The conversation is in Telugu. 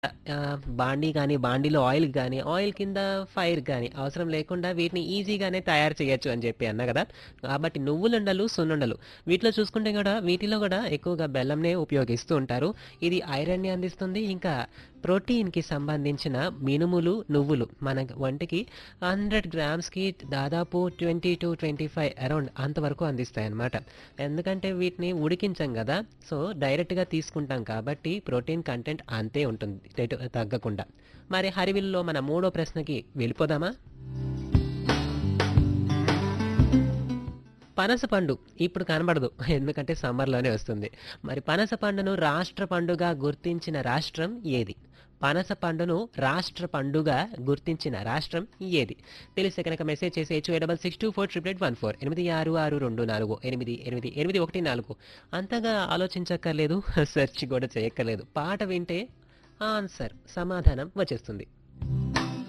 ఆహ్, బాండీ గానీ, బాండీలో ఆయిల్ గానీ, ఆయిల్ కింద ఫైర్ గానీ అవసరం లేకుండా వీటిని ఈజీగానే తయారు చేయొచ్చు అని చెప్పి అన్నా గదా! కాబట్టి నువ్వులుండలు, సున్నుండలు వీటిలో చూసుకుంటే గూడా వీటిలో గూడా ఎక్కువగా బెల్లంనే ఉపయోగిస్తూ ఉంటారు. ఇది ఐరన్‌ని అందిస్తుంది. ఇంకా ప్రోటీన్‌కి సంబంధించిన మినుములు, నువ్వులు మన ఒంటికి 100 గ్రామ్స్‌కి దాదాపు 20-25 అరౌండ్ అంతవరకు అందిస్తాయన్నమాట. ఎందుకంటే వీటిని ఉడికించం గదా! సో, డైరెక్ట్‌గా తీసుకుంటాం కాబట్టి ప్రోటీన్ కంటెంట్ అంతే ఉంటుంది. ఎటు తగ్గకుండా. మరి హరివిల్లులో మన మూడో ప్రశ్నకి వెళ్ళిపోదామా? పనస పండు ఇప్పుడు కనబడదు. ఎందుకంటే సమ్మర్‌లోనే వస్తుంది. మరి పనస పండును రాష్ట్ర పండుగ గుర్తించిన రాష్ట్రం ఏది? పనస పండును రాష్ట్ర పండుగ గుర్తించిన రాష్ట్రం ఏది? తెలిస్తే గనక మెసేజ్ చేసేయచ్చు 8662488814 8662248814 అంతగా ఆలోచించక్కర్లేదు. సెర్చ్ కూడా చేయక్కర్లేదు. పాట వింటే ఆన్సర్ సమాధానం వచ్చేస్తుంది.